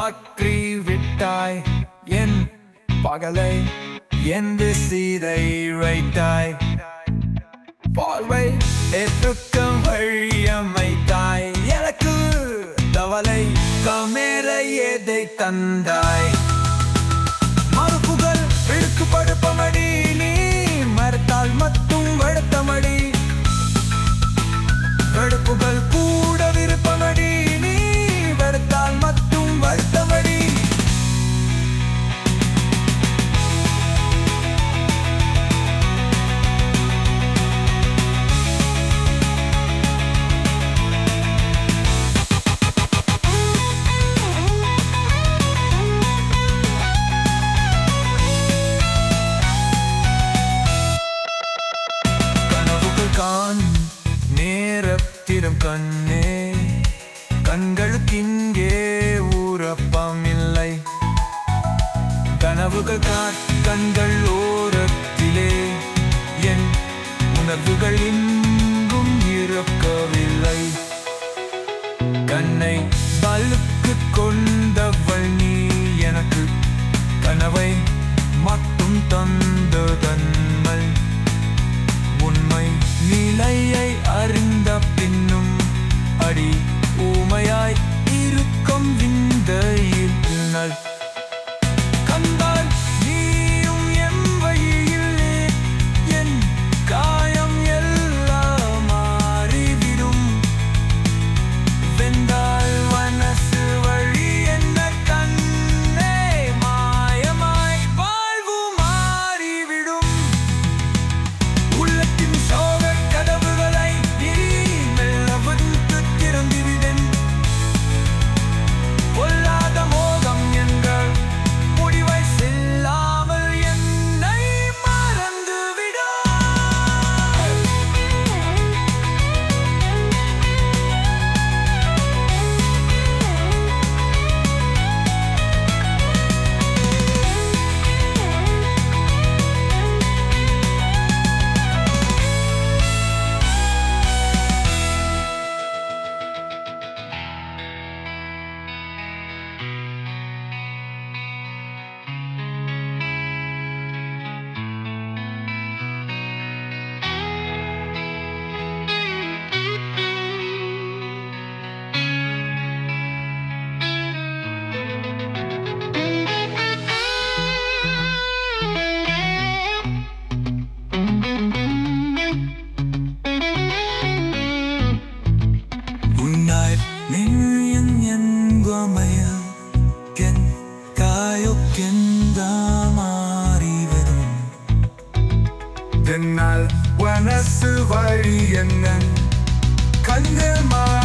மாற்றி விட்டாய் என் பகலை எந்த சீதை வைத்தாய் பார்வை ஏற்றுக்கம் வழியமைத்தாய் எனக்கு தவளை கமேற எதை தந்தாய் மறுப்புகள் இழுக்குப்படுப்பமடி நீ மறுத்தால் மட்டும் வடுத்தமடி வெடுப்புகள் கூட விருப்பமடி நீ வெறுத்தால் மட்டும் வருத்தமடி கனவுகள் காண் நேரத்திடம் கண்ணே கண்களுக்கு இங்கே ஊரப்பமில்லை கனவுகள் காட் கண்கள் ஓரத்திலே என் உணர்வுகள் இங்கும் இருக்கவில்லை கண்ணை பலுக்கு கொண்டவள் நீ எனக்கு கனவை மட்டும் தந்ததன்மல் உண்மை நிலையை அறிந்த பின்னும் அடி ஊமையாய் இருக்கும் இந்த இருநல் கண்டால் நீயும் என் வழியிலே என் காயம் எல்லாம் மாறிவிடும் வெந்தால் மனசு வழி என்ன கண்ணே மாயமாய் வாழ்வு மாறிவிடும் உள்ளத்தின் சோக கதவுகளை நீ மெல்ல வந்து திறந்துவிடன் பொல்லாத மோகம் என்ற முடிவை செல்லாமல் என்னை மறந்துவிட உன்னாய் மில்லியன் என்பமையில் என் காயொக்கெந்த மாறிவரும் தென்னால் வனசு வழி என்ன கண்கள் மாறி